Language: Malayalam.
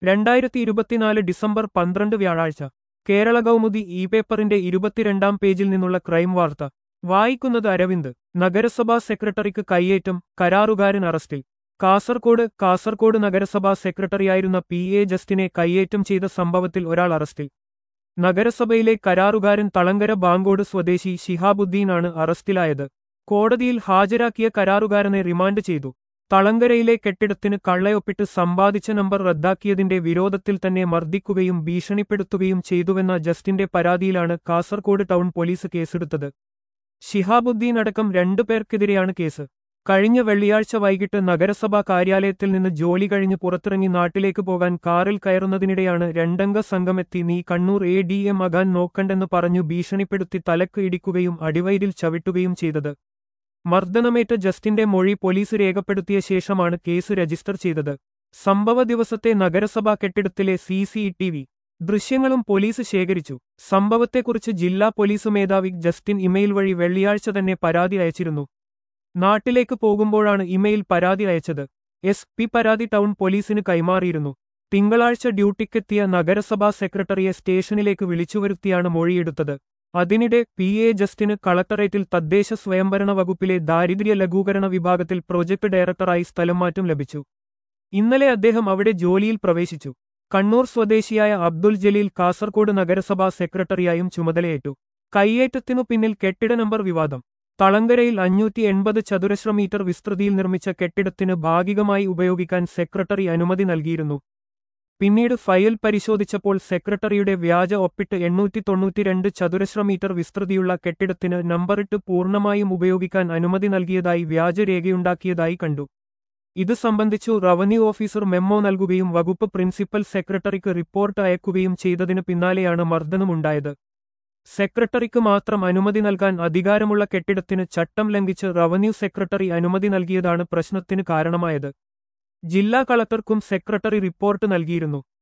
രണ്ടായിരത്തി ഇരുപത്തിനാല് ഡിസംബർ പന്ത്രണ്ട് വ്യാഴാഴ്ച കേരള കൗമുദി ഇ പേപ്പറിന്റെ ഇരുപത്തിരണ്ടാം പേജിൽ നിന്നുള്ള ക്രൈം വാർത്ത വായിക്കുന്നത് അരവിന്ദ് നഗരസഭാ സെക്രട്ടറിക്ക് കയ്യേറ്റം കരാറുകാരൻ അറസ്റ്റിൽ കാസർകോട് കാസർകോട് നഗരസഭാ സെക്രട്ടറിയായിരുന്ന പി എ ജസ്റ്റിനെ കയ്യേറ്റം ചെയ്ത സംഭവത്തിൽ ഒരാൾ അറസ്റ്റിൽ നഗരസഭയിലെ കരാറുകാരൻ തളങ്കര ബാങ്കോട് സ്വദേശി ശിഹാബുദ്ദീനാണ് അറസ്റ്റിലായത് കോടതിയിൽ ഹാജരാക്കിയ കരാറുകാരനെ റിമാൻഡ് ചെയ്തു തളങ്കരയിലെ കെട്ടിടത്തിന് കള്ളയൊപ്പിട്ട് സമ്പാദിച്ച നമ്പർ റദ്ദാക്കിയതിന്റെ വിരോധത്തിൽ തന്നെ മർദ്ദിക്കുകയും ഭീഷണിപ്പെടുത്തുകയും ചെയ്തുവെന്ന ജസ്റ്റിന്റെ പരാതിയിലാണ് കാസർകോട് ടൗൺ പോലീസ് കേസെടുത്തത് ഷിഹാബുദ്ദീൻ അടക്കം രണ്ടു പേർക്കെതിരെയാണ് കേസ് കഴിഞ്ഞ വെള്ളിയാഴ്ച വൈകിട്ട് നഗരസഭാ കാര്യാലയത്തിൽ നിന്ന് ജോലി കഴിഞ്ഞ് പുറത്തിറങ്ങി നാട്ടിലേക്ക് പോകാൻ കാറിൽ കയറുന്നതിനിടെയാണ് രണ്ടംഗ സംഘമെത്തി നീ കണ്ണൂർ എ ഡി എം ആകാൻ നോക്കണ്ടെന്ന് പറഞ്ഞു ഭീഷണിപ്പെടുത്തി തലക്ക് ഇടിക്കുകയും അടിവയരിൽ ചവിട്ടുകയും ചെയ്തത് മർദ്ദനമേറ്റ ജസ്റ്റിന്റെ മൊഴി പോലീസ് രേഖപ്പെടുത്തിയ ശേഷമാണ് കേസ് രജിസ്റ്റർ ചെയ്തത് സംഭവ ദിവസത്തെ നഗരസഭാ കെട്ടിടത്തിലെ സി സി ടി വി ദൃശ്യങ്ങളും പോലീസ് ശേഖരിച്ചു സംഭവത്തെക്കുറിച്ച് ജില്ലാ പോലീസ് മേധാവി ജസ്റ്റിൻ ഇമെയിൽ വഴി വെള്ളിയാഴ്ച തന്നെ പരാതി അയച്ചിരുന്നു നാട്ടിലേക്ക് പോകുമ്പോഴാണ് ഇമെയിൽ പരാതി അയച്ചത് എസ് പി പരാതി ടൗൺ പോലീസിന് കൈമാറിയിരുന്നു തിങ്കളാഴ്ച ഡ്യൂട്ടിക്കെത്തിയ നഗരസഭാ സെക്രട്ടറിയെ സ്റ്റേഷനിലേക്ക് വിളിച്ചുവരുത്തിയാണ് മൊഴിയെടുത്തത് അതിനിടെ പി എ ജസ്റ്റിന് കളക്ടറേറ്റിൽ തദ്ദേശ സ്വയംഭരണ വകുപ്പിലെ ദാരിദ്ര്യ ലഘൂകരണ വിഭാഗത്തിൽ പ്രൊജക്ട് ഡയറക്ടറായി സ്ഥലം മാറ്റം ലഭിച്ചു ഇന്നലെ അദ്ദേഹം അവിടെ ജോലിയിൽ പ്രവേശിച്ചു കണ്ണൂർ സ്വദേശിയായ അബ്ദുൽ ജലീൽ കാസർകോട് നഗരസഭാ സെക്രട്ടറിയായും ചുമതലയേറ്റു കയ്യേറ്റത്തിനു പിന്നിൽ കെട്ടിട നമ്പർ വിവാദം തളങ്കരയിൽ അഞ്ഞൂറ്റി എൺപത് ചതുരശ്ര മീറ്റർ വിസ്തൃതിയിൽ നിർമ്മിച്ച കെട്ടിടത്തിന് ഭാഗികമായി ഉപയോഗിക്കാൻ സെക്രട്ടറി അനുമതി നൽകിയിരുന്നു പിന്നീട് ഫയൽ പരിശോധിച്ചപ്പോൾ സെക്രട്ടറിയുടെ വ്യാജ ഒപ്പിട്ട് എണ്ണൂറ്റി തൊണ്ണൂറ്റിരണ്ട് ചതുരശ്ര മീറ്റർ വിസ്തൃതിയുള്ള കെട്ടിടത്തിന് നമ്പറിട്ട് പൂർണ്ണമായും ഉപയോഗിക്കാൻ അനുമതി നൽകിയതായി വ്യാജരേഖയുണ്ടാക്കിയതായി കണ്ടു ഇത് സംബന്ധിച്ചു റവന്യൂ ഓഫീസർ മെമ്മോ നൽകുകയും വകുപ്പ് പ്രിൻസിപ്പൽ സെക്രട്ടറിക്ക് റിപ്പോർട്ട് അയക്കുകയും ചെയ്തതിനു പിന്നാലെയാണ് മർദ്ദനമുണ്ടായത് സെക്രട്ടറിക്ക് മാത്രം അനുമതി നൽകാൻ അധികാരമുള്ള കെട്ടിടത്തിന് ചട്ടം ലംഘിച്ച് റവന്യൂ സെക്രട്ടറി അനുമതി നൽകിയതാണ് പ്രശ്നത്തിന് കാരണമായത് ജില്ലാ കളക്ടർക്കും സെക്രട്ടറി റിപ്പോർട്ട് നൽകിയിരുന്നു